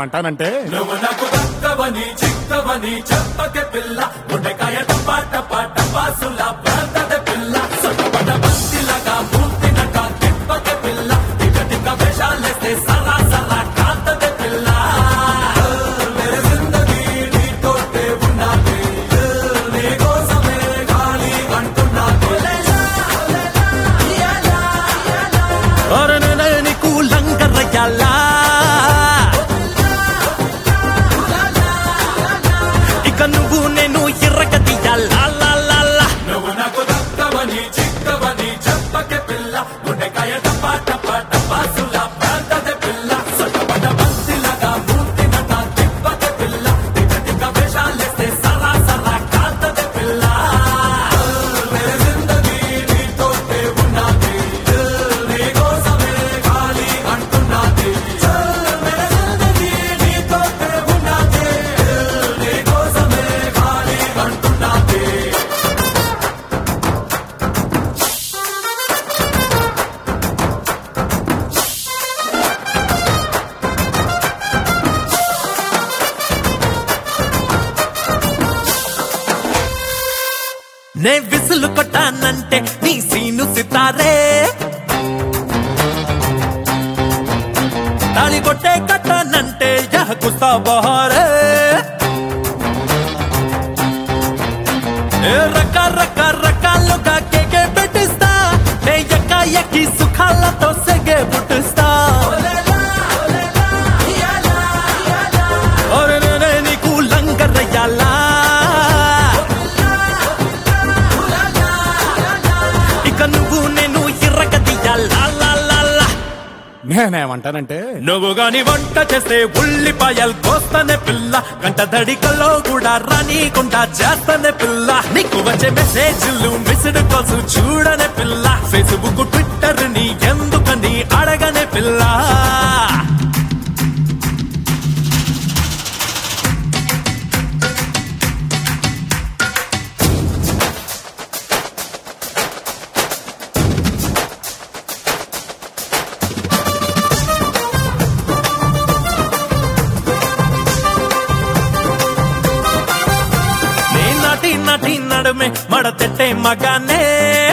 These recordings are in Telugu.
నేనేమంటానంటే నువ్వు నాకు దక్కవని చిక్కవని చెప్పకే పిల్ల గుండెకాయ టపా టపా టపాసుల ప్రాంతద పిల్ల సొట్టపడ బంతిలాగా మూర్తినట తిప్పకే పిల్ల టిక టిక వేషాలేస్తే సరా సరా కాంతద పిల్ల మేరే జిందగీ నీతోటే ఉన్నది నీ కోసమే గాలి అంటున్నది ఒరనే నీకు లంగరయ్యాలా ఇక నువ్వు నేను ఎర్రగదియాలా లా లా లా నువ్వు నాకు దక్కవని చిక్కవని చెప్పకే పిల్ల గుండెకాయ టపా టపా టపాసుల ప్రాంతద పిల్ల సొట్టపడ బంతిలాగా మూర్తినట తిప్పకే పిల్ల టిక టిక వేషాలేస్తే సరా సరా కాంతద పిల్ల మేరే జిందగీ నీతోటే ఉన్నది నీ కోసమే గాలి అంటున్నది మేరే జిందగీ నీతోటే ఉన్నది నీ కోసమే గాలి అంటున్నది నే విసులు కొట్టానంటే నీ సీను సితారే తాళి కొట్టే కట్టానంటే యహ కుస్తా బహారే ఏ రక రక రకాలుగా కేకే పెట్టిస్తా నే ఎక్క ఎక్కి సుఖాలతో సెగే పుట్టిస్తా ఒరే నే నే నీకు లంగరయ్యాలా ఇక నువ్వు నేను ఎర్రగదియాలా లా లా లా నేనేమంటానంటే నువ్వు గాని వంట చేస్తే ఉల్లిపాయలు కోస్తానే పిల్ల గంట దడికల్లో కూడా రానీకుండా చేస్తానే పిల్ల నీకు వచ్చే మెసేజ్లు మిస్డ్ కాల్స్ చూడనే పిల్ల ఫేస్బుక్ ట్విట్టర్ ని ఎందుకని అడగనే పిల్ల నీ నటి నటి నడుమే మడతెట్టే మగానే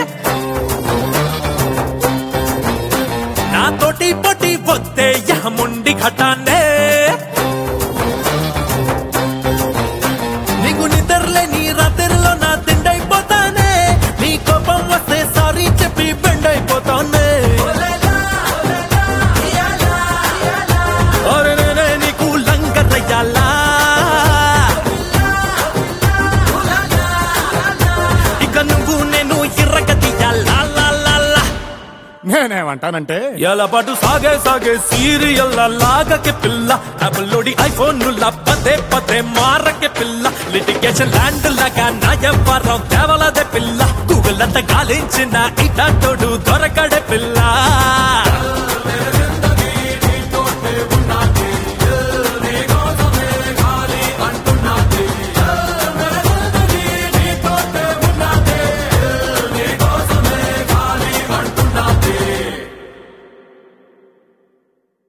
నాతోటి పొట్టి పొత్తే యహముండి ఘటానే నీకు నిద్రలే నీ రాత్రిలో నా తిండైపోతానే నీ కోపం వస్తే సారీ చెప్పి బెండైపోతానే ఒరే నే నే నీకు లంగరయ్యాలా ఇక నువ్వు నేను ఎర్రగదియాలా లా లా లా నేనేమంటానంటే ఎలా పాటు సాగే సాగే సీరియల్ లాగకే పిల్ల డబ్బులోడి ఐఫోన్ పదే పదే మారకే పిల్ల లిటిగేషన్ ల్యాండ్ లాగా నా వ్యవహారం తేవలదే పిల్ల గూగుల్ అంతా గాలించిన ఇటాటోడు దొరకడే పిల్ల